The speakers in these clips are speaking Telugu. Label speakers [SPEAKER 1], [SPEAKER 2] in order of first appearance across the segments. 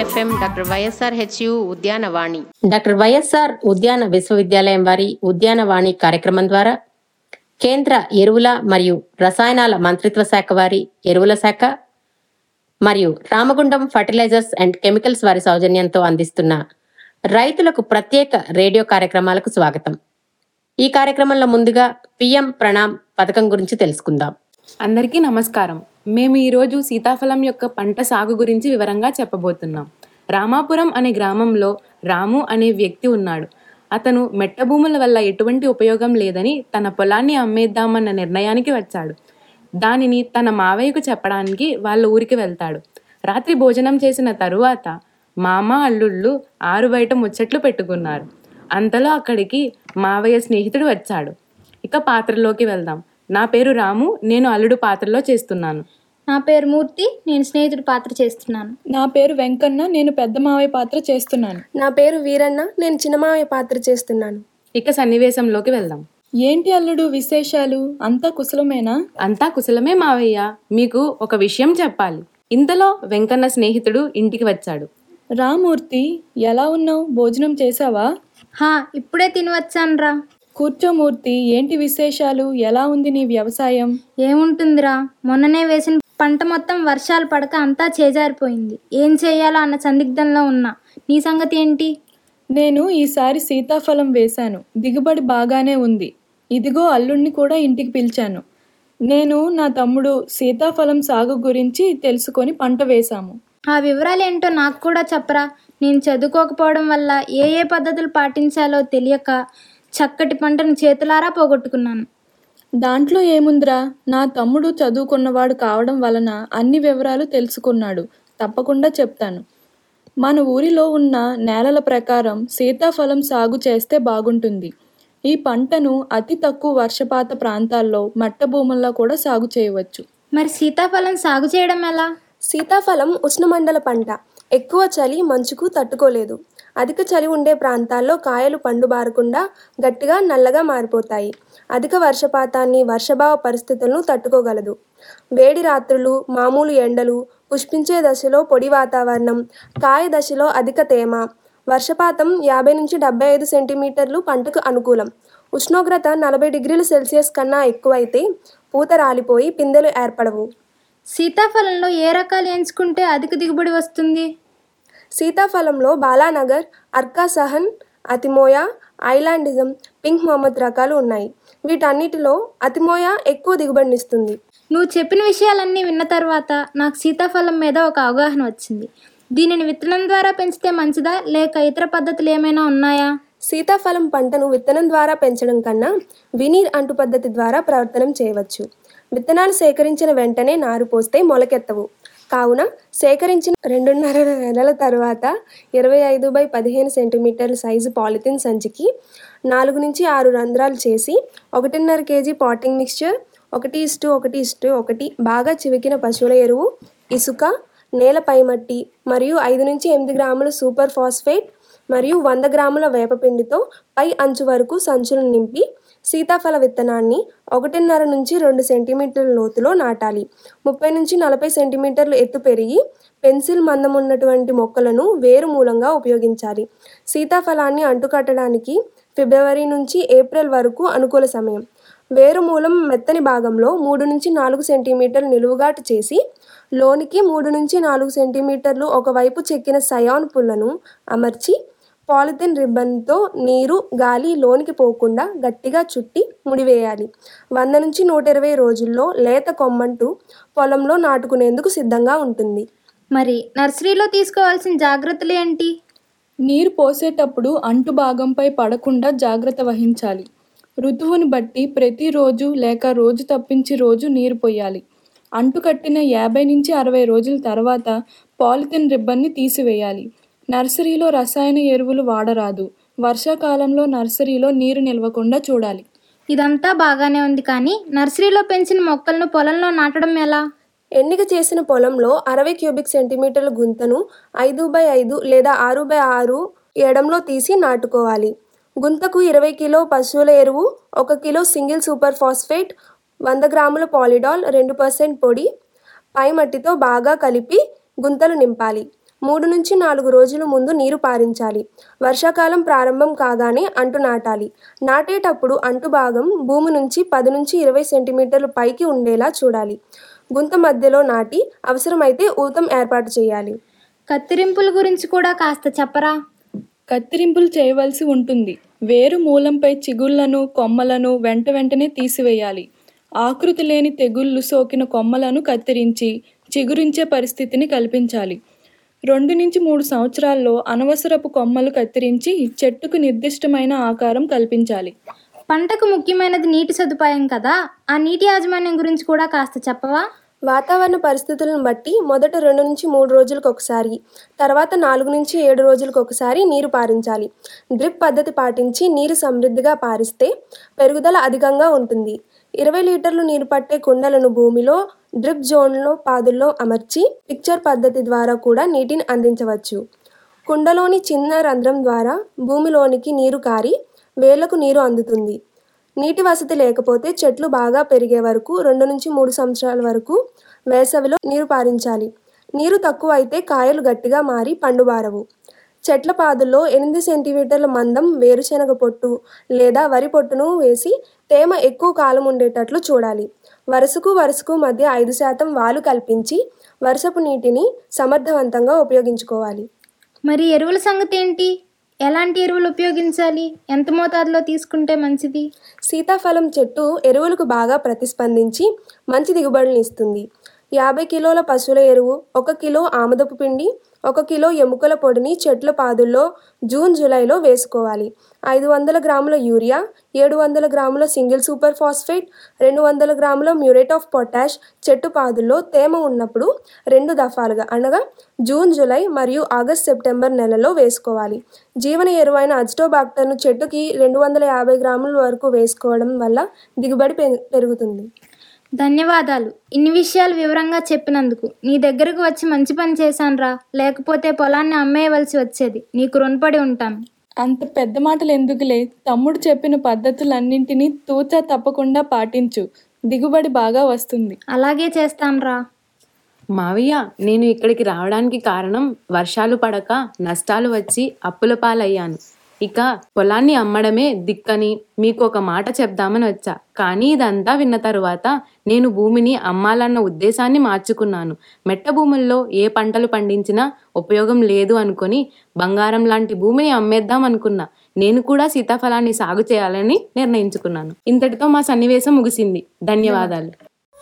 [SPEAKER 1] FM doctor YSR HU Udyanavani
[SPEAKER 2] doctor YSR ఉద్యాన విశ్వవిద్యాలయం వారి ఉద్యానవాణి కార్యక్రమం ద్వారా కేంద్ర ఎరువుల మరియు రసాయనాల మంత్రిత్వ శాఖ వారి ఎరువుల శాఖ మరియు రామగుండం ఫర్టిలైజర్స్ అండ్ కెమికల్స్ వారి సౌజన్యంతో అందిస్తున్న రైతులకు ప్రత్యేక రేడియో కార్యక్రమాలకు స్వాగతం ఈ కార్యక్రమంలో ముందుగా పిఎం ప్రణామ్ పథకం గురించి తెలుసుకుందాం
[SPEAKER 3] అందరికీ నమస్కారం మేము ఈరోజు సీతాఫలం యొక్క పంట సాగు గురించి వివరంగా చెప్పబోతున్నాం రామాపురం అనే గ్రామంలో రాము అనే వ్యక్తి ఉన్నాడు అతను మెట్ట భూముల వల్ల ఎటువంటి ఉపయోగం లేదని తన పొలాన్ని అమ్మేద్దామన్న నిర్ణయానికి వచ్చాడు దానిని తన మావయ్యకు చెప్పడానికి వాళ్ళ ఊరికి వెళ్తాడు రాత్రి భోజనం చేసిన తరువాత మామ అల్లుళ్ళు ఆరు బయట ముచ్చట్లు పెట్టుకున్నారు అంతలో అక్కడికి మావయ్య స్నేహితుడు వచ్చాడు ఇక పాత్రలోకి వెళ్దాం నా పేరు రాము నేను అల్లుడు పాత్రలో చేస్తున్నాను
[SPEAKER 4] నా పేరు మూర్తి నేను స్నేహితుడి పాత్ర చేస్తున్నాను
[SPEAKER 5] నా పేరు వెంకన్న నేను పెద్ద మావయ్య పాత్ర చేస్తున్నాను
[SPEAKER 6] నా పేరు వీరన్న నేను చిన్నమావయ్య పాత్ర చేస్తున్నాను
[SPEAKER 3] ఇక సన్నివేశంలోకి వెళ్దాం
[SPEAKER 5] ఏంటి అల్లుడు విశేషాలు అంతా కుశలమేనా
[SPEAKER 3] అంతా కుశలమే మావయ్య మీకు ఒక విషయం చెప్పాలి ఇంతలో వెంకన్న స్నేహితుడు ఇంటికి వచ్చాడు
[SPEAKER 5] రామూర్తి ఎలా ఉన్నావు భోజనం చేసావా
[SPEAKER 4] హా ఇప్పుడే తిని వచ్చానురా
[SPEAKER 5] కూర్చో మూర్తి ఏంటి విశేషాలు ఎలా ఉంది నీ వ్యవసాయం
[SPEAKER 4] ఏముంటుందిరా మొన్ననే వేసిన పంట మొత్తం వర్షాలు పడక అంతా చేజారిపోయింది ఏం చేయాలో అన్న సందిగ్ధంలో ఉన్నా నీ సంగతి ఏంటి
[SPEAKER 5] నేను ఈసారి సీతాఫలం వేశాను దిగుబడి బాగానే ఉంది ఇదిగో అల్లుడిని కూడా ఇంటికి పిలిచాను నేను నా తమ్ముడు సీతాఫలం సాగు గురించి తెలుసుకొని పంట వేశాము
[SPEAKER 4] ఆ వివరాలు ఏంటో నాకు కూడా చెప్పరా నేను చదువుకోకపోవడం వల్ల ఏ ఏ పద్ధతులు పాటించాలో తెలియక చక్కటి పంటను చేతులారా పోగొట్టుకున్నాను
[SPEAKER 5] దాంట్లో ఏముందిరా నా తమ్ముడు చదువుకున్నవాడు కావడం వలన అన్ని వివరాలు తెలుసుకున్నాడు తప్పకుండా చెప్తాను మన ఊరిలో ఉన్న నేలల ప్రకారం సీతాఫలం సాగు చేస్తే బాగుంటుంది ఈ పంటను అతి తక్కువ వర్షపాత ప్రాంతాల్లో మట్ట భూముల్లో కూడా సాగు చేయవచ్చు
[SPEAKER 4] మరి సీతాఫలం సాగు చేయడం ఎలా
[SPEAKER 6] సీతాఫలం ఉష్ణమండల పంట ఎక్కువ చలి మంచుకు తట్టుకోలేదు అధిక చలి ఉండే ప్రాంతాల్లో కాయలు పండు బారకుండా గట్టిగా నల్లగా మారిపోతాయి అధిక వర్షపాతాన్ని వర్షభావ పరిస్థితులను తట్టుకోగలదు వేడి రాత్రులు మామూలు ఎండలు పుష్పించే దశలో పొడి వాతావరణం కాయ దశలో అధిక తేమ వర్షపాతం యాభై నుంచి డెబ్బై ఐదు సెంటీమీటర్లు పంటకు అనుకూలం ఉష్ణోగ్రత నలభై డిగ్రీల సెల్సియస్ కన్నా ఎక్కువైతే పూత రాలిపోయి పిందెలు ఏర్పడవు
[SPEAKER 4] సీతాఫలంలో ఏ రకాలు ఎంచుకుంటే అధిక దిగుబడి వస్తుంది
[SPEAKER 6] సీతాఫలంలో Balanagar Arka Sahan atemoya island gem pink mammoth రకాలు ఉన్నాయి వీటన్నిటిలో అతిమోయ ఎక్కువ దిగుబడినిస్తుంది
[SPEAKER 4] నువ్వు చెప్పిన విషయాలన్నీ విన్న తర్వాత నాకు సీతాఫలం మీద ఒక అవగాహన వచ్చింది దీనిని విత్తనం ద్వారా పెంచితే మంచిదా లేక ఇతర పద్ధతులు ఏమైనా ఉన్నాయా
[SPEAKER 6] సీతాఫలం పంటను విత్తనం ద్వారా పెంచడం కన్నా వినీర్ అంటు పద్ధతి ద్వారా ప్రవర్తనం చేయవచ్చు విత్తనాలు సేకరించిన వెంటనే నారు పోస్తే మొలకెత్తవు కావున సేకరించిన రెండున్నర నెలల తర్వాత ఇరవై ఐదు బై పదిహేను సెంటీమీటర్ల సైజు పాలిథిన్ సంచికి నాలుగు నుంచి ఆరు రంధ్రాలు చేసి ఒకటిన్నర కేజీ పాటింగ్ మిక్స్చర్ ఒకటి ఇస్టు ఒకటి ఇస్టు ఒకటి బాగా చివికిన పశువుల ఎరువు ఇసుక నేలపై మట్టి మరియు ఐదు నుంచి ఎనిమిది గ్రాముల సూపర్ ఫాస్ఫేట్ మరియు వంద గ్రాముల వేపపిండితో పై అంచు వరకు సంచులను నింపి సీతాఫల విత్తనాన్ని ఒకటిన్నర నుంచి రెండు సెంటీమీటర్ల లోతులో నాటాలి ముప్పై నుంచి నలభై సెంటీమీటర్లు ఎత్తు పెరిగి పెన్సిల్ మందం ఉన్నటువంటి మొక్కలను వేరు మూలంగా ఉపయోగించాలి సీతాఫలాన్ని అంటుకట్టడానికి ఫిబ్రవరి నుంచి ఏప్రిల్ వరకు అనుకూల సమయం వేరు మూలం మెత్తని భాగంలో మూడు నుంచి నాలుగు సెంటీమీటర్లు నిలువుగాటు చేసి లోనికి మూడు నుంచి నాలుగు సెంటీమీటర్లు ఒకవైపు చెక్కిన సయాన్ పుల్లను అమర్చి పాలిథిన్ రిబ్బన్తో నీరు గాలి లోనికి పోకుండా గట్టిగా చుట్టి ముడివేయాలి వంద నుంచి నూట ఇరవై రోజుల్లో లేత కొమ్మంటూ పొలంలో నాటుకునేందుకు సిద్ధంగా ఉంటుంది
[SPEAKER 4] మరి నర్సరీలో తీసుకోవాల్సిన జాగ్రత్తలు ఏంటి
[SPEAKER 5] నీరు పోసేటప్పుడు అంటు భాగంపై పడకుండా జాగ్రత్త వహించాలి ఋతువుని బట్టి ప్రతిరోజు లేక రోజు తప్పించి రోజు నీరు పోయాలి అంటు కట్టిన యాభై నుంచి అరవై రోజుల తర్వాత పాలిథిన్ రిబ్బన్ని తీసివేయాలి నర్సరీలో రసాయన ఎరువులు వాడరాదు వర్షాకాలంలో నర్సరీలో నీరు నిల్వకుండా చూడాలి
[SPEAKER 4] ఇదంతా బాగానే ఉంది కానీ నర్సరీలో పెంచిన మొక్కలను పొలంలో నాటడం ఎలా
[SPEAKER 6] ఎన్నిక చేసిన పొలంలో అరవై క్యూబిక్ సెంటీమీటర్ల గుంతను ఐదు బై ఐదు లేదా ఆరు బై ఆరు ఎడంలో తీసి నాటుకోవాలి గుంతకు ఇరవై కిలో పశువుల ఎరువు ఒక కిలో సింగిల్ సూపర్ ఫాస్ఫేట్ వంద గ్రాముల పాలిడాల్ రెండు పర్సెంట్ పొడి పై మట్టితో బాగా కలిపి గుంతలు నింపాలి మూడు నుంచి నాలుగు రోజుల ముందు నీరు పారించాలి వర్షాకాలం ప్రారంభం కాగానే అంటు నాటాలి నాటేటప్పుడు అంటు భాగం భూమి నుంచి పది నుంచి ఇరవై సెంటీమీటర్లు పైకి ఉండేలా చూడాలి గుంత మధ్యలో నాటి అవసరమైతే ఊతం ఏర్పాటు చేయాలి
[SPEAKER 4] కత్తిరింపుల గురించి కూడా కాస్త చెప్పరా
[SPEAKER 5] కత్తిరింపులు చేయవలసి ఉంటుంది వేరు మూలంపై చిగుళ్లను కొమ్మలను వెంట వెంటనే తీసివేయాలి ఆకృతి లేని తెగుళ్ళు సోకిన కొమ్మలను కత్తిరించి చిగురించే పరిస్థితిని కల్పించాలి రెండు నుంచి మూడు సంవత్సరాల్లో అనవసరపు కొమ్మలు కత్తిరించి చెట్టుకు నిర్దిష్టమైన ఆకారం కల్పించాలి
[SPEAKER 4] పంటకు ముఖ్యమైనది నీటి సదుపాయం కదా ఆ నీటి యాజమాన్యం గురించి కూడా కాస్త చెప్పవా
[SPEAKER 6] వాతావరణ పరిస్థితులను బట్టి మొదట రెండు నుంచి మూడు రోజులకు ఒకసారి తర్వాత నాలుగు నుంచి ఏడు రోజులకు ఒకసారి నీరు పారించాలి డ్రిప్ పద్ధతి పాటించి నీరు సమృద్ధిగా పారిస్తే పెరుగుదల అధికంగా ఉంటుంది ఇరవై లీటర్లు నీరు పట్టే కుండలను భూమిలో డ్రిప్ జోన్లో పాదుల్లో అమర్చి పిక్చర్ పద్ధతి ద్వారా కూడా నీటిని అందించవచ్చు కుండలోని చిన్న రంధ్రం ద్వారా భూమిలోనికి నీరు కారి వేళ్లకు నీరు అందుతుంది నీటి వసతి లేకపోతే చెట్లు బాగా పెరిగే వరకు రెండు నుంచి మూడు సంవత్సరాల వరకు వేసవిలో నీరు పారించాలి నీరు తక్కువ అయితే కాయలు గట్టిగా మారి పండుబారవు చెట్ల పాదుల్లో ఎనిమిది సెంటీమీటర్ల మందం వేరుశనగ పొట్టు లేదా వరి పొట్టును వేసి తేమ ఎక్కువ కాలం ఉండేటట్లు చూడాలి వరుసకు వరుసకు మధ్య ఐదు శాతం వాలు కల్పించి వర్షపు నీటిని సమర్థవంతంగా ఉపయోగించుకోవాలి
[SPEAKER 4] మరి ఎరువుల సంగతి ఏంటి ఎలాంటి ఎరువులు ఉపయోగించాలి ఎంత మోతాదులో తీసుకుంటే మంచిది
[SPEAKER 6] సీతాఫలం చెట్టు ఎరువులకు బాగా ప్రతిస్పందించి మంచి దిగుబడులను ఇస్తుంది యాభై కిలోల పశువుల ఎరువు ఒక కిలో ఆముదపు పిండి ఒక కిలో ఎముకల పొడిని చెట్ల పాదుల్లో జూన్ జూలైలో వేసుకోవాలి ఐదు వందల గ్రాముల యూరియా ఏడు వందల గ్రాముల సింగిల్ సూపర్ ఫాస్ఫేట్ రెండు వందల గ్రాముల మ్యూరేట్ ఆఫ్ పొటాష్ చెట్టు పాదుల్లో తేమ ఉన్నప్పుడు రెండు దఫాలుగా అనగా జూన్ జూలై మరియు ఆగస్ట్ సెప్టెంబర్ నెలలో వేసుకోవాలి జీవన ఎరువైన అజిటోబాక్టర్ను చెట్టుకి రెండు వందల యాభై గ్రాముల వరకు వేసుకోవడం వల్ల దిగుబడి పె- పెరుగుతుంది
[SPEAKER 4] ధన్యవాదాలు ఇన్ని విషయాలు వివరంగా చెప్పినందుకు నీ దగ్గరకు వచ్చి మంచి పని చేశానురా లేకపోతే పొలాన్ని అమ్మేయవలసి వచ్చేది నీకు రుణపడి ఉంటాను
[SPEAKER 5] అంత పెద్ద మాటలు ఎందుకులే తమ్ముడు చెప్పిన పద్ధతులన్నింటినీ తూచా తప్పకుండా పాటించు దిగుబడి బాగా వస్తుంది
[SPEAKER 4] అలాగే చేస్తానురా
[SPEAKER 3] మావయ్య నేను ఇక్కడికి రావడానికి కారణం వర్షాలు పడక నష్టాలు వచ్చి అప్పుల పాలయ్యాను ఇక పొలాన్ని అమ్మడమే దిక్కని మీకు ఒక మాట చెప్దామని వచ్చా కానీ ఇదంతా విన్న తరువాత నేను భూమిని అమ్మాలన్న ఉద్దేశాన్ని మార్చుకున్నాను మెట్ట భూముల్లో ఏ పంటలు పండించినా ఉపయోగం లేదు అనుకొని బంగారం లాంటి భూమిని అమ్మేద్దాం అనుకున్నా నేను కూడా సీతాఫలాన్ని సాగు చేయాలని నిర్ణయించుకున్నాను ఇంతటితో మా సన్నివేశం ముగిసింది ధన్యవాదాలు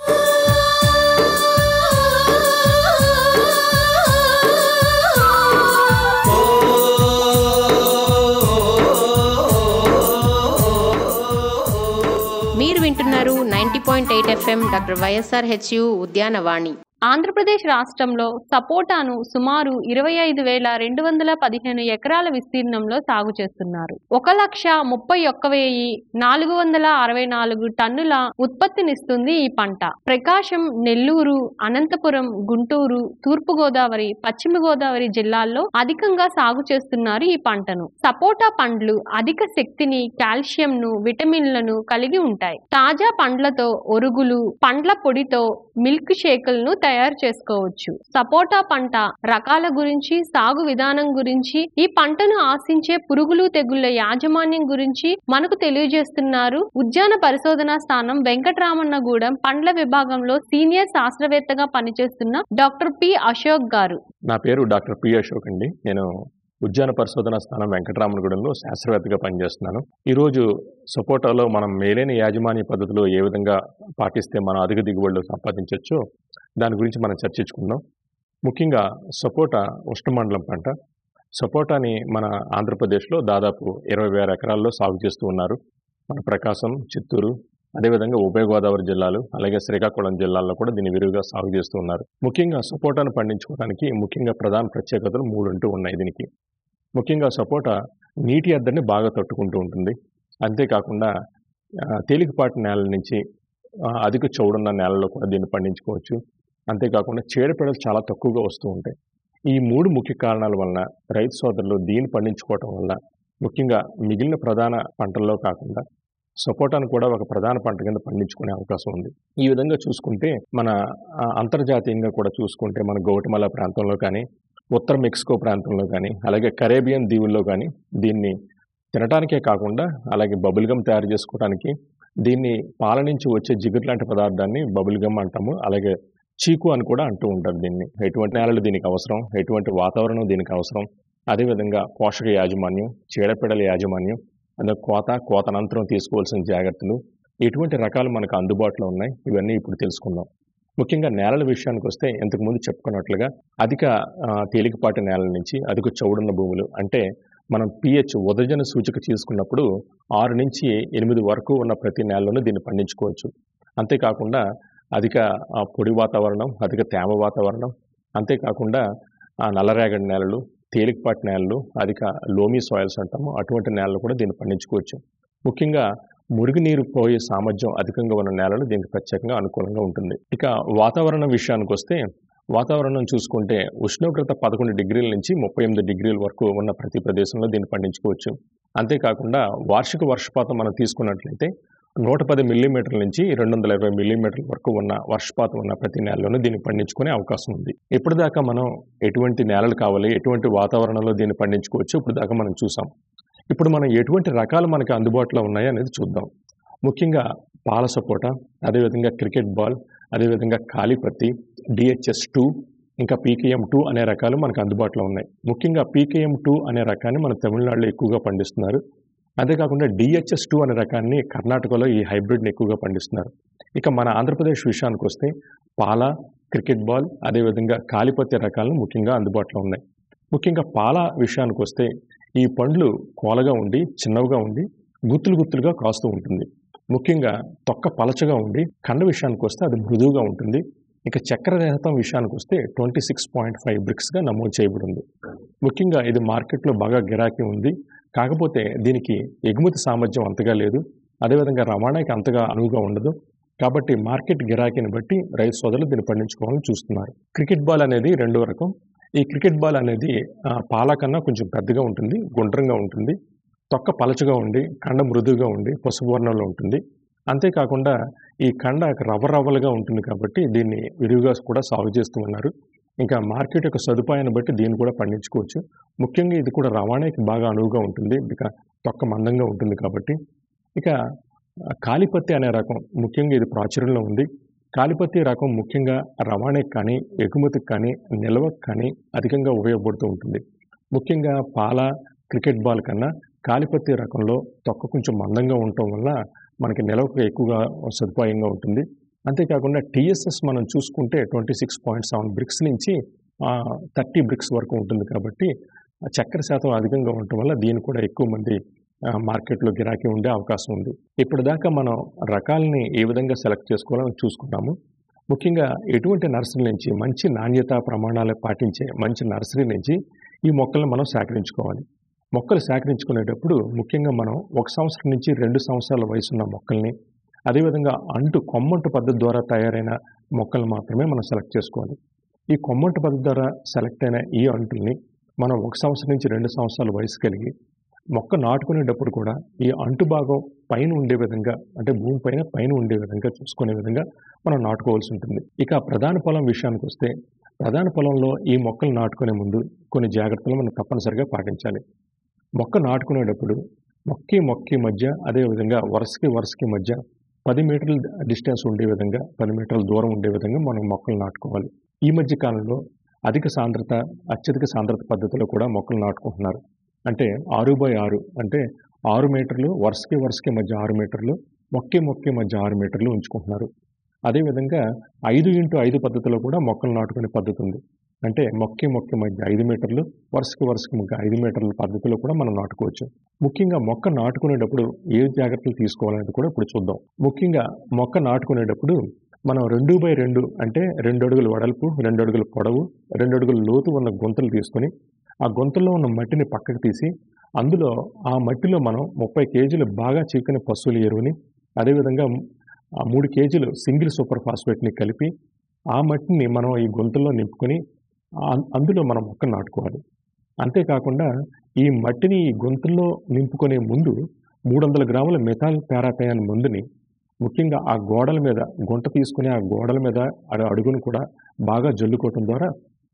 [SPEAKER 1] మీరు వింటున్నారు ninety point eight FM doctor YSR HU Udyanavani
[SPEAKER 7] Andhra Pradesh రాష్ట్రంలో సపోటాను సుమారు ఇరవై ఐదు వేల రెండు వందల పదిహేను ఎకరాల విస్తీర్ణంలో సాగు చేస్తున్నారు ఒక లక్ష ముప్పై ఒక్క వెయ్యి నాలుగు వందల అరవై నాలుగు టన్నుల ఉత్పత్తినిస్తుంది ఈ పంట ప్రకాశం నెల్లూరు అనంతపురం గుంటూరు తూర్పు గోదావరి పశ్చిమ గోదావరి జిల్లాల్లో అధికంగా సాగు చేస్తున్నారు ఈ పంటను సపోటా పండ్లు అధిక శక్తిని కాల్షియంను విటమిన్లను కలిగి ఉంటాయి తాజా పండ్లతో ఒరుగులు పండ్ల పొడితో మిల్క్ షేకులను తయారు చేసుకోవచ్చు సపోటా పంట రకాల గురించి సాగు విధానం గురించి ఈ పంటను ఆశించే పురుగులు తెగుళ్ల యాజమాన్యం గురించి మనకు తెలియజేస్తున్నారు ఉద్యాన పరిశోధనా స్థానం వెంకటరామన్నగూడెం పండ్ల విభాగంలో సీనియర్ శాస్త్రవేత్తగా పనిచేస్తున్న డాక్టర్ పి అశోక్ గారు
[SPEAKER 8] నా పేరు డాక్టర్ పి అశోక్ అండి నేను ఉద్యాన పరిశోధన స్థానం వెంకటరామనగూడెంలో శాస్త్రవేత్తగా పనిచేస్తున్నాను ఈరోజు సపోటాలో మనం మేలైన యాజమాన్య పద్ధతిలో ఏ విధంగా పాటిస్తే మనం అధిక దిగుబడులు సంపాదించవచ్చో దాని గురించి మనం చర్చించుకుందాం ముఖ్యంగా సపోటా ఉష్ణమండలం పంట సపోటాని మన ఆంధ్రప్రదేశ్లో దాదాపు ఇరవై వేల ఎకరాల్లో సాగు చేస్తూ ఉన్నారు మన ప్రకాశం చిత్తూరు అదేవిధంగా ఉభయ గోదావరి జిల్లాలు అలాగే శ్రీకాకుళం జిల్లాల్లో కూడా దీన్ని విరివిగా సాగు చేస్తూ ఉన్నారు ముఖ్యంగా సపోటాను పండించుకోవడానికి ముఖ్యంగా ప్రధాన ప్రత్యేకతలు మూడు అంటూ ఉన్నాయి దీనికి ముఖ్యంగా సపోటా నీటి ఎద్దడిని బాగా తట్టుకుంటూ ఉంటుంది అంతేకాకుండా ఆ, తేలికపాటి నేల నుంచి ఆ, అధిక చౌడున్న నేలలో కూడా దీన్ని పండించుకోవచ్చు అంతేకాకుండా చీడపీడలు చాలా తక్కువగా వస్తూ ఉంటాయి ఈ మూడు ముఖ్య కారణాల వలన రైతు సోదరులు దీన్ని పండించుకోవటం వల్ల ముఖ్యంగా మిగిలిన ప్రధాన పంటల్లో కాకుండా సపోటాను కూడా ఒక ప్రధాన పంట కింద పండించుకునే అవకాశం ఉంది ఈ విధంగా చూసుకుంటే మన ఆ, అంతర్జాతీయంగా కూడా చూసుకుంటే మన గౌటమల ప్రాంతంలో కానీ ఉత్తర మెక్సికో ప్రాంతంలో కానీ అలాగే కరేబియన్ దీవుల్లో కానీ దీన్ని తినటానికే కాకుండా అలాగే బబుల్ గమ్ తయారు చేసుకోవడానికి దీన్ని పాల నుంచి వచ్చే జిగురు లాంటి పదార్థాన్ని బబుల్ గమ్ అంటాము అలాగే చీకు అని కూడా అంటూ ఉంటారు దీన్ని ఎటువంటి నేలలు దీనికి అవసరం ఎటువంటి వాతావరణం దీనికి అవసరం అదేవిధంగా పోషక యాజమాన్యం చీడపీడల యాజమాన్యం అదే కోత కోత అనంతరం తీసుకోవాల్సిన జాగ్రత్తలు ఎటువంటి రకాలు మనకు అందుబాటులో ఉన్నాయి ఇవన్నీ ఇప్పుడు తెలుసుకుందాం ముఖ్యంగా నేలల విషయానికి వస్తే ఇంతకుముందు చెప్పుకున్నట్లుగా అధిక ఆ, తేలికపాటి నేలల నుంచి అధిక చౌడున్న భూములు అంటే మనం పిహెచ్ ఉదజన సూచిక తీసుకున్నప్పుడు ఆరు నుంచి ఎనిమిది వరకు ఉన్న ప్రతి నేలలోనూ దీన్ని పండించుకోవచ్చు అంతేకాకుండా అధిక ఆ, పొడి వాతావరణం అధిక తేమ వాతావరణం అంతేకాకుండా ఆ, నల్లరేగడి నేలలు తేలికపాటి నేలలు అధిక లోమీ సాయిల్స్ అంటాము అటువంటి నేలలు కూడా దీన్ని పండించుకోవచ్చు ముఖ్యంగా మురుగునీరు పోయే సామర్థ్యం అధికంగా ఉన్న నేలలు దీనికి ప్రత్యేకంగా అనుకూలంగా ఉంటుంది ఇక వాతావరణం విషయానికి వస్తే వాతావరణం చూసుకుంటే ఉష్ణోగ్రత పదకొండు డిగ్రీల నుంచి ముప్పై ఎనిమిది డిగ్రీల వరకు ఉన్న ప్రతి ప్రదేశంలో దీన్ని పండించుకోవచ్చు అంతేకాకుండా వార్షిక వర్షపాతం మనం తీసుకున్నట్లయితే నూట పది మిల్లీమీటర్ల నుంచి రెండు వందల ఇరవై మిల్లీమీటర్ల వరకు ఉన్న వర్షపాతం ఉన్న ప్రతి నేలలోనూ దీన్ని పండించుకునే అవకాశం ఉంది ఇప్పటిదాకా మనం ఎటువంటి నేలలు కావాలి ఎటువంటి వాతావరణంలో దీన్ని పండించుకోవచ్చు ఇప్పుడు దాకా మనం చూసాం ఇప్పుడు మనం ఎటువంటి రకాలు మనకి అందుబాటులో ఉన్నాయి అనేది చూద్దాం ముఖ్యంగా పాల సపోటా అదేవిధంగా క్రికెట్ బాల్ అదేవిధంగా కాలిపత్తి డిహెచ్ఎస్ టూ ఇంకా పీకేఎం టూ అనే రకాలు మనకు అందుబాటులో ఉన్నాయి ముఖ్యంగా పీకేఎం టూ అనే రకాన్ని మన తమిళనాడులో ఎక్కువగా పండిస్తున్నారు అంతేకాకుండా డిహెచ్ఎస్ టూ అనే రకాన్ని కర్ణాటకలో ఈ హైబ్రిడ్ని ఎక్కువగా పండిస్తున్నారు ఇక మన ఆంధ్రప్రదేశ్ విషయానికి వస్తే పాల క్రికెట్ బాల్ అదేవిధంగా కాలిపత్తి రకాలను ముఖ్యంగా అందుబాటులో ఉన్నాయి ముఖ్యంగా పాల విషయానికి వస్తే ఈ పండ్లు కోలగా ఉండి చిన్నవిగా ఉండి గుత్తులు గుత్తులుగా కాస్తూ ఉంటుంది ముఖ్యంగా తొక్క పలచగా ఉండి కండ విషయానికి వస్తే అది మృదువుగా ఉంటుంది ఇక చక్కెర రహితం విషయానికి వస్తే ట్వంటీ సిక్స్ పాయింట్ ఫైవ్ బ్రిక్స్గా నమోదు చేయబడింది ముఖ్యంగా ఇది మార్కెట్లో బాగా గిరాకీ ఉంది కాకపోతే దీనికి ఎగుమతి సామర్థ్యం అంతగా లేదు అదేవిధంగా రవాణాకి అంతగా అనువుగా ఉండదు కాబట్టి మార్కెట్ గిరాకీని బట్టి రైతు సోదరులు దీన్ని పండించుకోవాలని చూస్తున్నారు క్రికెట్ బాల్ అనేది రెండో రకం ఈ క్రికెట్ బాల్ అనేది ఆ, పాల కన్నా కొంచెం పెద్దగా ఉంటుంది గుండ్రంగా ఉంటుంది తొక్క పలచగా ఉండి కండ మృదువుగా ఉండి పసుపు వర్ణంలో ఉంటుంది అంతేకాకుండా ఈ కండ రవ్వ రవ్వలుగా ఉంటుంది కాబట్టి దీన్ని విరివిగా కూడా సాగు చేస్తూ ఉన్నారు ఇంకా మార్కెట్ యొక్క సదుపాయాన్ని బట్టి దీన్ని కూడా పండించుకోవచ్చు ముఖ్యంగా ఇది కూడా రవాణాకి బాగా అనువుగా ఉంటుంది ఇక తొక్క మందంగా ఉంటుంది కాబట్టి ఇక ఆ, కాలిపత్తి అనే రకం ముఖ్యంగా ఇది ప్రాచుర్యంలో ఉంది కాలిపత్తి రకం ముఖ్యంగా రవాణాకి కానీ ఎగుమతికి కానీ నిల్వకు కానీ అధికంగా ఉపయోగపడుతూ ఉంటుంది ముఖ్యంగా పాల క్రికెట్ బాల్ కన్నా కాలిపత్తి రకంలో తొక్క కొంచెం మందంగా ఉండటం వల్ల మనకి నిల్వకు ఎక్కువగా సదుపాయంగా ఉంటుంది అంతేకాకుండా టీఎస్ఎస్ మనం చూసుకుంటే twenty six point seven brix నుంచి థర్టీ బ్రిక్స్ వరకు ఉంటుంది కాబట్టి ఆ చక్కెర శాతం అధికంగా ఉండటం వల్ల దీన్ని కూడా ఎక్కువ మంది ఆ, మార్కెట్లో గిరాకీ ఉండే అవకాశం ఉంది ఇప్పటిదాకా మనం రకాలని ఏ విధంగా సెలెక్ట్ చేసుకోవాలని చూసుకున్నాము ముఖ్యంగా ఎటువంటి నర్సరీ నుంచి మంచి నాణ్యత ప్రమాణాలు పాటించే మంచి నర్సరీ నుంచి ఈ మొక్కలను మనం సేకరించుకోవాలి మొక్కలు సేకరించుకునేటప్పుడు ముఖ్యంగా మనం ఒక సంవత్సరం నుంచి రెండు సంవత్సరాల వయసున్న మొక్కల్ని అదేవిధంగా అంటు కొమ్మంటు పద్ధతి ద్వారా తయారైన మొక్కలు మాత్రమే మనం సెలెక్ట్ చేసుకోవాలి ఈ కొమ్మంటు పద్ధతి ద్వారా సెలెక్ట్ అయిన ఈ అంటుల్ని మనం ఒక సంవత్సరం నుంచి రెండు సంవత్సరాల వయసు కలిగి మొక్క నాటుకునేటప్పుడు కూడా ఈ అంటు భాగం పైన ఉండే విధంగా అంటే భూమి పైన పైన ఉండే విధంగా చూసుకునే విధంగా మనం నాటుకోవాల్సి ఉంటుంది ఇక ప్రధాన పొలం విషయానికి వస్తే ప్రధాన పొలంలో ఈ మొక్కలు నాటుకునే ముందు కొన్ని జాగ్రత్తలు మనం తప్పనిసరిగా పాటించాలి మొక్క నాటుకునేటప్పుడు మొక్కి మొక్కి మధ్య అదేవిధంగా వరుసకి వరుసకి మధ్య పది మీటర్ల డిస్టెన్స్ ఉండే విధంగా పది మీటర్ల దూరం ఉండే విధంగా మనం మొక్కలు నాటుకోవాలి ఈ మధ్య కాలంలో అధిక సాంద్రత అత్యధిక సాంద్రత పద్ధతిలో కూడా మొక్కలు నాటుకుంటున్నారు అంటే ఆరు బై ఆరు అంటే ఆరు మీటర్లు వరుసకి వరుసకి మధ్య ఆరు మీటర్లు మొక్కి మొక్కి మధ్య ఆరు మీటర్లు ఉంచుకుంటున్నారు అదేవిధంగా ఐదు ఇంటూ ఐదు పద్ధతిలో కూడా మొక్కలు నాటుకునే పద్ధతి ఉంది అంటే మొక్కి మొక్కి మధ్య ఐదు మీటర్లు వరుసకి వరుసకి మధ్య ఐదు మీటర్ల పద్ధతిలో కూడా మనం నాటుకోవచ్చు ముఖ్యంగా మొక్క నాటుకునేటప్పుడు ఏ జాగ్రత్తలు తీసుకోవాలనేది కూడా ఇప్పుడు చూద్దాం ముఖ్యంగా మొక్క నాటుకునేటప్పుడు మనం రెండు బై రెండు అంటే రెండు అడుగుల వెడల్పు రెండు అడుగుల పొడవు రెండు అడుగుల లోతు ఉన్న గుంతలు తీసుకొని ఆ గుంతల్లో ఉన్న మట్టిని పక్కకు తీసి అందులో ఆ మట్టిలో మనం ముప్పై కేజీలు బాగా చీకని పశువుల ఎరువుని అదేవిధంగా ఆ మూడు కేజీలు సింగిల్ సూపర్ ఫాస్ఫేట్ని కలిపి ఆ మట్టిని మనం ఈ గుంతల్లో నింపుకొని ఆ- అందులో మనం మొక్క నాటుకోవాలి అంతేకాకుండా ఈ మట్టిని ఈ గుంతల్లో నింపుకునే ముందు మూడు వందల గ్రాముల మెథాల్ పారాథయాన్ మందుని ముఖ్యంగా ఆ గోడల మీద గుంట తీసుకుని ఆ గోడల మీద ఆ అడుగును కూడా బాగా జల్లుకోవటం ద్వారా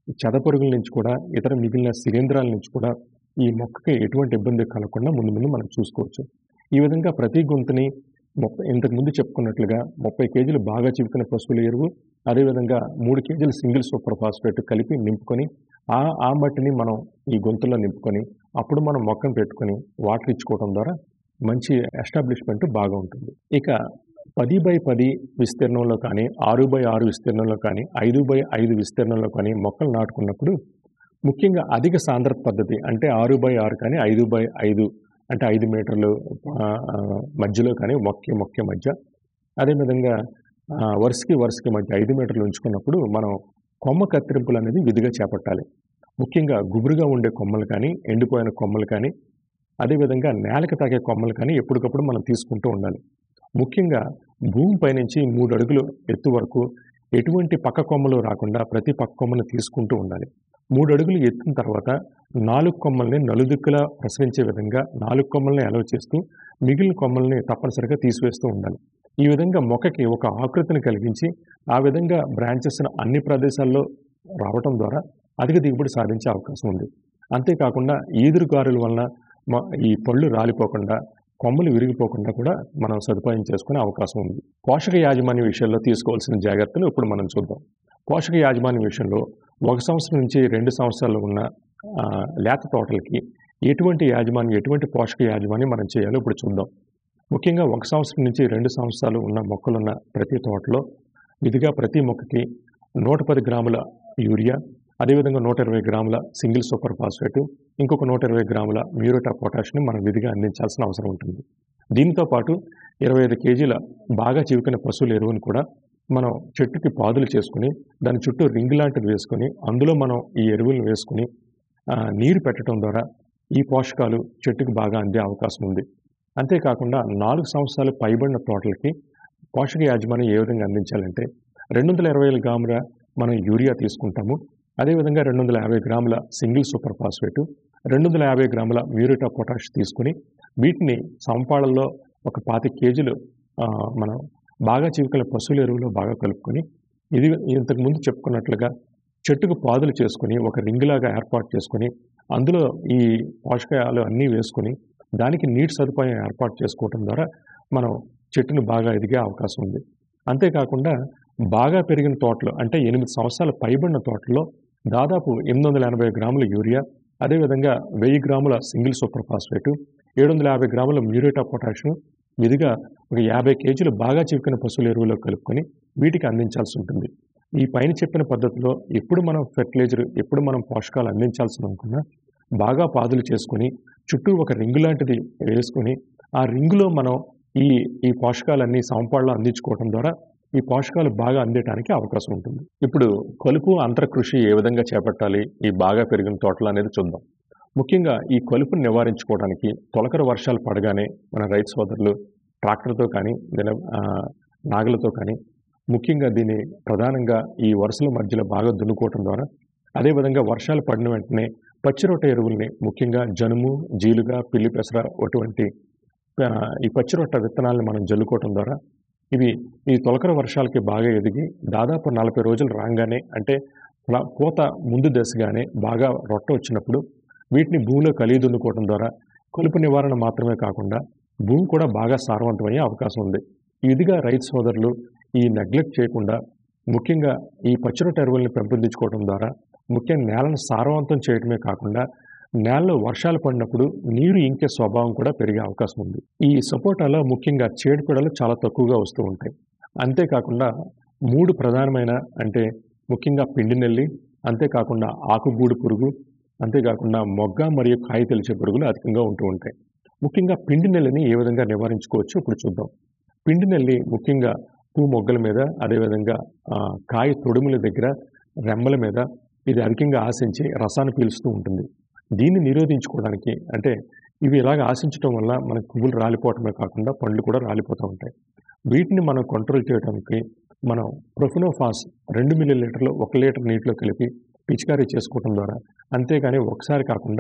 [SPEAKER 8] చెదపురుగుల నుంచి కూడా ఇతర మిగిలిన శిలీంధ్రాల నుంచి కూడా ఈ మొక్కకి ఎటువంటి ఇబ్బంది కలగకుండా ముందు ముందు మనం చూసుకోవచ్చు ఈ విధంగా ప్రతి గుంతని ముప్పై ఇంతకు ముందు చెప్పుకున్నట్లుగా ముప్పై కేజీలు బాగా చివికిన పశువుల ఎరువు అదేవిధంగా మూడు కేజీలు సింగిల్ సూపర్ ఫాస్ఫేట్ కలిపి నింపుకొని ఆ ఆ మట్టిని మనం ఈ గొంతులో నింపుకొని అప్పుడు మనం మొక్కను పెట్టుకొని వాటర్ ఇచ్చుకోవడం ద్వారా మంచి ఎస్టాబ్లిష్మెంట్ బాగా ఉంటుంది ఇక పది బై పది విస్తీర్ణంలో కానీ ఆరు బై ఆరు విస్తీర్ణంలో కానీ ఐదు బై ఐదు విస్తీర్ణంలో కానీ మొక్కలు నాటుకున్నప్పుడు ముఖ్యంగా అధిక సాంద్రత పద్ధతి అంటే ఆరు బై ఆరు కానీ ఐదు బై ఐదు అంటే ఐదు మీటర్లు ఆ, ఆ, మధ్యలో కానీ మొక్క మొక్క మధ్య అదేవిధంగా ఆ, వరుసకి వరుసకి మధ్య ఐదు మీటర్లు ఉంచుకున్నప్పుడు మనం కొమ్మ కత్తిరింపులు అనేది విధిగా చేపట్టాలి ముఖ్యంగా గుబురుగా ఉండే కొమ్మలు కానీ ఎండిపోయిన కొమ్మలు కానీ అదేవిధంగా నేలకు తాగే కొమ్మలు కానీ ఎప్పటికప్పుడు మనం తీసుకుంటూ ఉండాలి ముఖ్యంగా భూమిపై నుంచి మూడు అడుగులు ఎత్తు వరకు ఎటువంటి పక్క కొమ్మలు రాకుండా ప్రతి పక్క కొమ్మను తీసుకుంటూ ఉండాలి మూడు అడుగులు ఎత్తిన తర్వాత నాలుగు కొమ్మల్ని నలుదిక్కులా ప్రసరించే విధంగా నాలుగు కొమ్మల్ని అలవ చేస్తూ మిగిలిన కొమ్మల్ని తప్పనిసరిగా తీసివేస్తూ ఉండాలి ఈ విధంగా మొక్కకి ఒక ఆకృతిని కలిగించి ఆ విధంగా బ్రాంచెస్ అన్ని ప్రదేశాల్లో రావటం ద్వారా అధిక దిగుబడి సాధించే అవకాశం ఉంది అంతేకాకుండా ఈదురుగారుల వలన మ- ఈ పళ్ళు రాలిపోకుండా కొమ్మలు విరిగిపోకుండా కూడా మనం సదుపాయం చేసుకునే అవకాశం ఉంది పోషక యాజమాన్య విషయంలో తీసుకోవాల్సిన జాగ్రత్తలు ఇప్పుడు మనం చూద్దాం పోషక యాజమాన్య విషయంలో ఒక సంవత్సరం నుంచి రెండు సంవత్సరాలు ఉన్న ఆ, లేత తోటలకి ఎటువంటి యాజమాన్యం ఎటువంటి పోషక యాజమాన్యం మనం చేయాలో ఇప్పుడు చూద్దాం ముఖ్యంగా ఒక సంవత్సరం నుంచి రెండు సంవత్సరాలు ఉన్న మొక్కలున్న ప్రతి తోటలో విధిగా ప్రతి మొక్కకి నూట పది గ్రాముల యూరియా అదేవిధంగా నూట ఇరవై గ్రాముల సింగిల్ సూపర్ ఫాస్ఫేట్ ఇంకొక నూట ఇరవై గ్రాముల మ్యూరేటా పొటాష్ని మనం విధిగా అందించాల్సిన అవసరం ఉంటుంది దీంతో పాటు ఇరవై ఐదు కేజీల బాగా చివికిన పశువుల ఎరువును కూడా మనం చెట్టుకి పాదులు చేసుకుని దాని చుట్టూ రింగ్ లాంటిది వేసుకొని అందులో మనం ఈ ఎరువులను వేసుకుని ఆ, నీరు పెట్టడం ద్వారా ఈ పోషకాలు చెట్టుకు బాగా అందే అవకాశం ఉంది అంతేకాకుండా నాలుగు సంవత్సరాలు పైబడిన తోటలకి పోషక యాజమాన్యం ఏ విధంగా అందించాలంటే రెండు వందల ఇరవై ఐదు గ్రాముల మనం యూరియా తీసుకుంటాము అదేవిధంగా రెండు వందల యాభై గ్రాముల సింగిల్ సూపర్ ఫాస్ఫేట్ రెండు వందల యాభై గ్రాముల మ్యూరిటా పొటాష్ తీసుకుని వీటిని సంపాళల్లో ఒక పాతి కేజీలు ఆ, మనం బాగా చివికల పశువుల ఎరువులో బాగా కలుపుకొని ఇది ఇంతకుముందు చెప్పుకున్నట్లుగా చెట్టుకు పాదులు చేసుకొని ఒక రింగులాగా ఏర్పాటు చేసుకొని అందులో ఈ పోషకాలు అన్నీ వేసుకొని దానికి నీటి సదుపాయం ఏర్పాటు చేసుకోవడం ద్వారా మనం చెట్టును బాగా ఎదిగే అవకాశం ఉంది అంతేకాకుండా బాగా పెరిగిన తోటలు అంటే ఎనిమిది సంవత్సరాలు పైబడిన తోటల్లో దాదాపు ఎనిమిది వందల ఎనభై గ్రాముల యూరియా అదేవిధంగా వెయ్యి గ్రాముల సింగిల్ సూపర్ ఫాస్ఫేట్ ఏడు వందల యాభై గ్రాముల మ్యూరేటా పొటాషియం విధిగా ఒక యాభై కేజీలు బాగా చివికిన పశువుల ఎరువులో కలుపుకొని వీటికి అందించాల్సి ఉంటుంది ఈ పైన చెప్పిన పద్ధతిలో ఎప్పుడు మనం ఫెర్టిలైజర్ ఎప్పుడు మనం పోషకాలు అందించాల్సి అనుకున్నా బాగా పాదులు చేసుకొని చుట్టూ ఒక రింగు లాంటిది వేసుకొని ఆ రింగులో మనం ఈ ఈ పోషకాలన్నీ సమపాళ్ళలో అందించుకోవడం ద్వారా ఈ పోషకాలు బాగా అందేయడానికి అవకాశం ఉంటుంది ఇప్పుడు కలుపు అంతర్కృషి ఏ విధంగా చేపట్టాలి ఈ బాగా పెరిగిన తోటలు అనేది చూద్దాం ముఖ్యంగా ఈ కలుపును నివారించుకోవడానికి తొలకర వర్షాలు పడగానే మన రైతు సోదరులు ట్రాక్టర్తో కానీ లేదా ఆ, నాగలతో కానీ ముఖ్యంగా దీన్ని ప్రధానంగా ఈ వరుసల మధ్యలో బాగా దున్నుకోవటం ద్వారా అదేవిధంగా వర్షాలు పడిన వెంటనే పచ్చిరొట్ట ఎరువుల్ని ముఖ్యంగా జనుము జీలుగా పిల్లి పెసర అటువంటి ఆ, ఈ పచ్చిరొట్ట విత్తనాలను మనం జల్లుకోవటం ద్వారా ఇవి ఈ తొలకర వర్షాలకి బాగా ఎదిగి దాదాపు నలభై రోజులు రాగానే అంటే ప్ల- పూత ముందు దశగానే బాగా రొట్ట వచ్చినప్పుడు వీటిని భూమిలో కలిగి దున్నుకోవడం ద్వారా కలుపు నివారణ మాత్రమే కాకుండా భూమి కూడా బాగా సారవంతమయ్యే అవకాశం ఉంది ఇదిగా రైతు సోదరులు ఈ నెగ్లెక్ట్ చేయకుండా ముఖ్యంగా ఈ పచ్చిరొట్ట ఎరువుల్ని పెంపొందించుకోవడం ద్వారా ముఖ్యంగా నేలను సారవంతం చేయడమే కాకుండా నేలలో వర్షాలు పడినప్పుడు నీరు ఇంకే స్వభావం కూడా పెరిగే అవకాశం ఉంది ఈ సపోటాలో ముఖ్యంగా చీడపీడలు చాలా తక్కువగా వస్తూ ఉంటాయి అంతేకాకుండా మూడు ప్రధానమైన అంటే ముఖ్యంగా పిండి నెల్లి అంతేకాకుండా ఆకుబూడు పురుగు అంతేకాకుండా మొగ్గ మరియు కాయ తెలిచే పురుగులు అధికంగా ఉంటూ ఉంటాయి ముఖ్యంగా పిండి నెల్లిని ఏ విధంగా నివారించుకోవచ్చు ఇప్పుడు చూద్దాం పిండి నెల్లి ముఖ్యంగా పూ మొగ్గల మీద అదేవిధంగా ఆ, కాయ తొడుముల దగ్గర రెమ్మల మీద ఇది అధికంగా ఆశించి రసాన్ని పీలుస్తూ ఉంటుంది దీన్ని నిరోధించుకోవడానికి అంటే ఇవి ఇలాగ ఆశించడం వల్ల మనకు పువ్వులు రాలిపోవటమే కాకుండా పండ్లు కూడా రాలిపోతూ ఉంటాయి వీటిని మనం కంట్రోల్ చేయడానికి మనం ప్రొఫినోఫాస్ రెండు మిల్లీ లీటర్లు ఒక లీటర్ నీటిలో కలిపి పిచికారీ చేసుకోవడం ద్వారా అంతేగాని ఒకసారి కాకుండా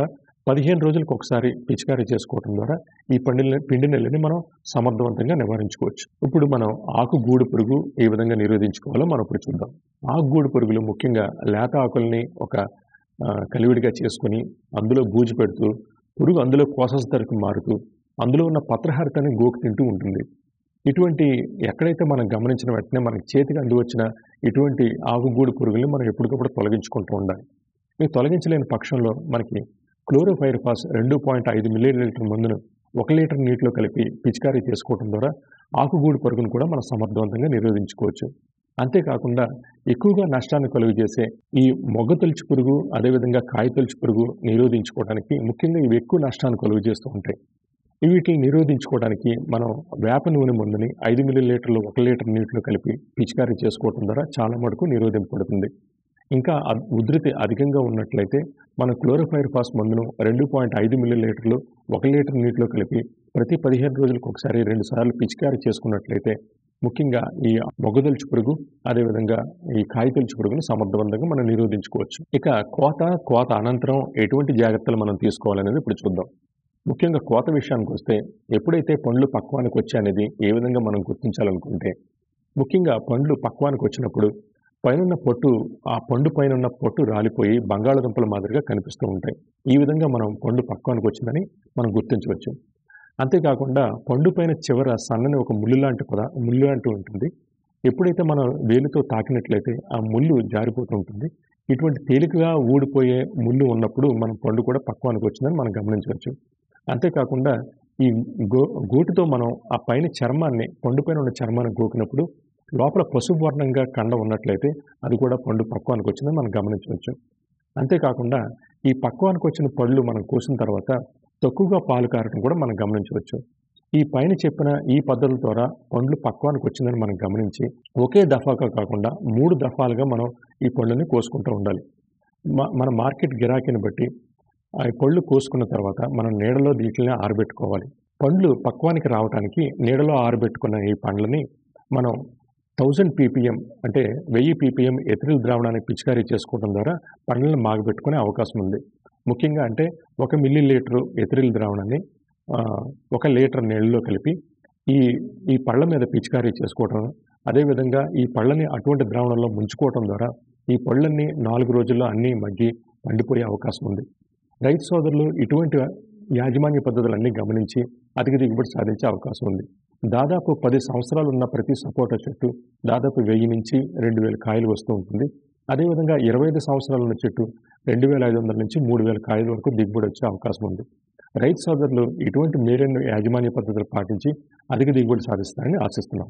[SPEAKER 8] పదిహేను రోజులకు ఒకసారి పిచికారీ చేసుకోవడం ద్వారా ఈ పండి పిండి నెల్లని మనం సమర్థవంతంగా నివారించుకోవచ్చు ఇప్పుడు మనం ఆకుగూడు పురుగు ఏ విధంగా నిరోధించుకోవాలో మనం ఇప్పుడు చూద్దాం ఆకుగూడు పురుగులు ముఖ్యంగా లేత ఆకుల్ని ఒక ఆ, కలివిడిగా చేసుకొని అందులో బూజు పెడుతూ పురుగు అందులో కోసస్తరకు మారుతూ అందులో ఉన్న పత్రహారితాన్ని గోకు తింటూ ఉంటుంది ఇటువంటి ఎక్కడైతే మనం గమనించిన వెంటనే మనకి చేతికి అంది వచ్చిన ఇటువంటి ఆకుగూడు పురుగుల్ని మనం ఎప్పటికప్పుడు తొలగించుకుంటూ ఉండాలి ఇవి తొలగించలేని పక్షంలో మనకి క్లోరోఫైరిఫాస్ రెండు పాయింట్ ఐదు మిల్లీ లీటర్ మందును ఒక లీటర్ నీటిలో కలిపి పిచికారీ చేసుకోవడం ద్వారా ఆకుగూడు పురుగును కూడా మనం సమర్థవంతంగా నిరోధించుకోవచ్చు అంతేకాకుండా ఎక్కువగా నష్టాన్ని కలుగజేసే ఈ మొగ్గ తొలుచు పురుగు అదేవిధంగా కాయ తొలుచు పురుగు నిరోధించుకోవడానికి ముఖ్యంగా ఇవి ఎక్కువ నష్టాన్ని కలుగజేస్తూ ఉంటాయి వీటిని నిరోధించుకోవడానికి మనం వేప నూనె మందుని ఐదు మిల్లీ లీటర్లు ఒక లీటర్ నీటిలో కలిపి పిచికారీ చేసుకోవడం ద్వారా చాలా మటుకు నిరోధింపబడుతుంది ఇంకా అద్- ఉధృతి అధికంగా ఉన్నట్లయితే మన క్లోరోఫైరిఫాస్ మందును రెండు పాయింట్ ఐదు మిల్లీ లీటర్లు ఒక లీటర్ నీటిలో కలిపి ప్రతి పదిహేను రోజులకు ఒకసారి రెండు సార్లు పిచికారీ చేసుకున్నట్లయితే ముఖ్యంగా ఈ మొగ్గదొలుచు పురుగు అదేవిధంగా ఈ కాయతొలుచు పురుగును సమర్థవంతంగా మనం నిరోధించుకోవచ్చు ఇక కోత కోత అనంతరం ఎటువంటి జాగ్రత్తలు మనం తీసుకోవాలనేది ఇప్పుడు చూద్దాం ముఖ్యంగా కోత విషయానికి వస్తే ఎప్పుడైతే పండ్లు పక్వానికి వచ్చాయనేది ఏ విధంగా మనం గుర్తించాలనుకుంటే ముఖ్యంగా పండ్లు పక్వానికి వచ్చినప్పుడు పైనున్న పొట్టు ఆ పండు పైన ఉన్న పొట్టు రాలిపోయి బంగాళదుంపల మాదిరిగా కనిపిస్తూ ఉంటాయి ఈ విధంగా మనం పండు పక్వానికి వచ్చిందని మనం గుర్తించవచ్చు అంతేకాకుండా పండు పైన చివర సన్నని ఒక ముళ్ళు లాంటి పద ముళ్ళు లాంటి ఉంటుంది ఎప్పుడైతే మనం వేలుతో తాకినట్లయితే ఆ ముళ్ళు జారిపోతూ ఉంటుంది ఇటువంటి తేలికగా ఊడిపోయే ముళ్ళు ఉన్నప్పుడు మనం పండు కూడా పక్వానికి వచ్చిందని మనం గమనించవచ్చు అంతేకాకుండా ఈ గో గోటుతో మనం ఆ పైన చర్మాన్ని పండు పైన ఉన్న చర్మాన్ని గోకినప్పుడు లోపల పసుపు వర్ణంగా కండ ఉన్నట్లయితే అది కూడా పండు పక్వానికి వచ్చిందని మనం గమనించవచ్చు అంతేకాకుండా ఈ పక్వానికి వచ్చిన పళ్ళు మనం కోసిన తర్వాత తక్కువగా పాలు కారటం కూడా మనం గమనించవచ్చు ఈ పైన చెప్పిన ఈ పద్ధతుల ద్వారా పండ్లు పక్వానికి వచ్చిందని మనం గమనించి ఒకే దఫాగా కాకుండా మూడు దఫాలుగా మనం ఈ పళ్ళని కోసుకుంటూ ఉండాలి మ- మన మార్కెట్ గిరాకీని బట్టి ఆ పళ్ళు కోసుకున్న తర్వాత మనం నీడలో వీటిని ఆరబెట్టుకోవాలి పండ్లు పక్వానికి రావడానికి నీడలో ఆరబెట్టుకున్న ఈ పండ్లని మనం థౌజండ్ పీపీఎం అంటే వెయ్యి పీపీఎం ఎథిరిల్ ద్రావణానికి పిచికారీ చేసుకోవడం ద్వారా పండ్లను మాగబెట్టుకునే అవకాశం ఉంది ముఖ్యంగా అంటే ఒక మిల్లీ లీటరు ఎథిరిల్ ద్రావణాన్ని ఆ, ఒక లీటర్ నీళ్ళలో కలిపి ఈ ఈ పళ్ళ మీద పిచికారీ చేసుకోవడం అదేవిధంగా ఈ పళ్ళని అటువంటి ద్రావణంలో ముంచుకోవడం ద్వారా ఈ పళ్ళన్నీ నాలుగు రోజుల్లో అన్నీ మగ్గి పండిపోయే అవకాశం ఉంది రైతు సోదరులు ఇటువంటి యాజమాన్య పద్ధతులన్నీ గమనించి అధిక దిగుబడి సాధించే అవకాశం ఉంది దాదాపు పది సంవత్సరాలు ఉన్న ప్రతి సపోటా చెట్టు దాదాపు వెయ్యి నుంచి రెండు వేల కాయలు వస్తూ ఉంటుంది అదేవిధంగా ఇరవై ఐదు సంవత్సరాల ఉన్న చెట్టు రెండు వేల ఐదు వందల నుంచి మూడు వేల కాయల వరకు దిగుబడి వచ్చే అవకాశం ఉంది రైతు సోదరులు ఇటువంటి మేరైన యాజమాన్య పద్ధతులు పాటించి అధిక దిగుబడి సాధిస్తారని ఆశిస్తున్నాం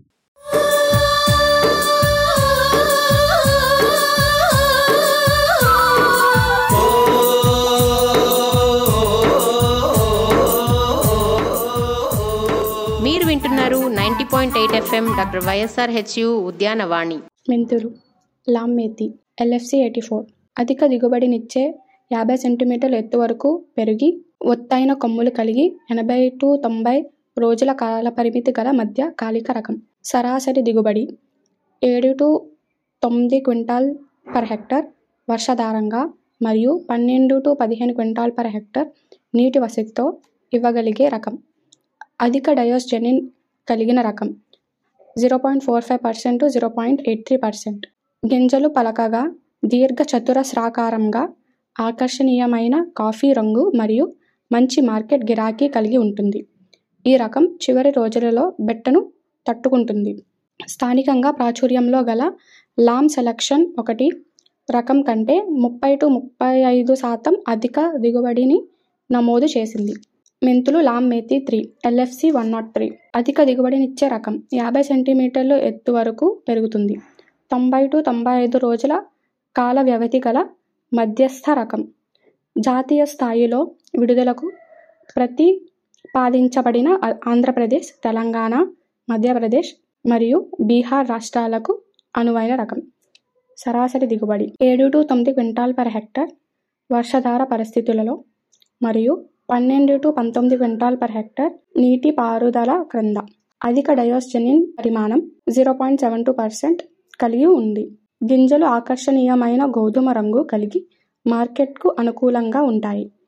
[SPEAKER 1] మీరు వింటున్నారు ninety point eight FM doctor YSR HU ఉద్యానవాణి
[SPEAKER 9] మెంతులు లామ్మేతి ఎల్ఎఫ్సి ఎయిటీ ఫోర్ అధిక దిగుబడినిచ్చే యాభై సెంటీమీటర్ల ఎత్తు వరకు పెరిగి ఒత్తైన కొమ్ములు కలిగి ఎనభై టు తొంభై రోజుల కాల పరిమితి గల మధ్య కాలిక రకం సరాసరి దిగుబడి ఏడు టు తొమ్మిది క్వింటాల్ పర్ హెక్టర్ వర్షాధారంగా మరియు పన్నెండు టు పదిహేను క్వింటాల్ పర్ హెక్టర్ నీటి వసతితో ఇవ్వగలిగే రకం అధిక డయోస్జెనిన్ కలిగిన రకం zero point four five percent to zero point eight three percent గింజలు పలకగా దీర్ఘ చతురస్రాకారంగా ఆకర్షణీయమైన కాఫీ రంగు మరియు మంచి మార్కెట్ గిరాకీ కలిగి ఉంటుంది ఈ రకం చివరి రోజులలో బెట్టను తట్టుకుంటుంది స్థానికంగా ప్రాచుర్యంలో గల లామ్ సెలక్షన్ ఒకటి రకం కంటే ముప్పై టు ముప్పై ఐదు శాతం అధిక దిగుబడిని నమోదు చేసింది మెంతులు Lam Methi three LFC one nought three అధిక దిగుబడినిచ్చే రకం యాభై సెంటీమీటర్లు ఎత్తు వరకు పెరుగుతుంది తొంభై టు తొంభై ఐదు రోజుల కాల వ్యవధి గల మధ్యస్థ రకం జాతీయ స్థాయిలో విడుదలకు ప్రతిపాదించబడిన ఆ- ఆంధ్రప్రదేశ్ తెలంగాణ మధ్యప్రదేశ్ మరియు బీహార్ రాష్ట్రాలకు అనువైన రకం సరాసరి దిగుబడి ఏడు టు తొమ్మిది క్వింటాల్ పర్ హెక్టర్ వర్షధార పరిస్థితులలో మరియు పన్నెండు టు పంతొమ్మిది క్వింటాల్ పర్ హెక్టర్ నీటి పారుదల క్రింద అధిక డయోస్జెనిన్ పరిమాణం zero point seven two percent కలిగి ఉంది గింజలు ఆకర్షణీయమైన గోధుమ రంగు కలిగి మార్కెట్కు అనుకూలంగా ఉంటాయి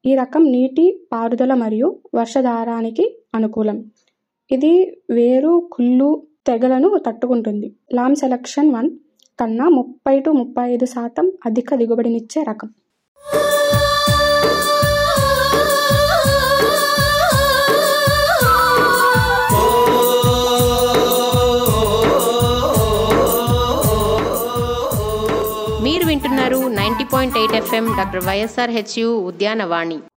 [SPEAKER 9] ఈ రకం నీటి పారుదల మరియు వర్షధారానికి అనుకూలం ఇది వేరు కుళ్ళు తెగలను తట్టుకుంటుంది లామ్ సెలక్షన్ వన్ కన్నా ముప్పై టు ముప్పై ఐదు శాతం అధిక దిగుబడినిచ్చే రకం
[SPEAKER 1] మీరు వింటున్నారు ninety point eight FM doctor YSR HU Udyanavani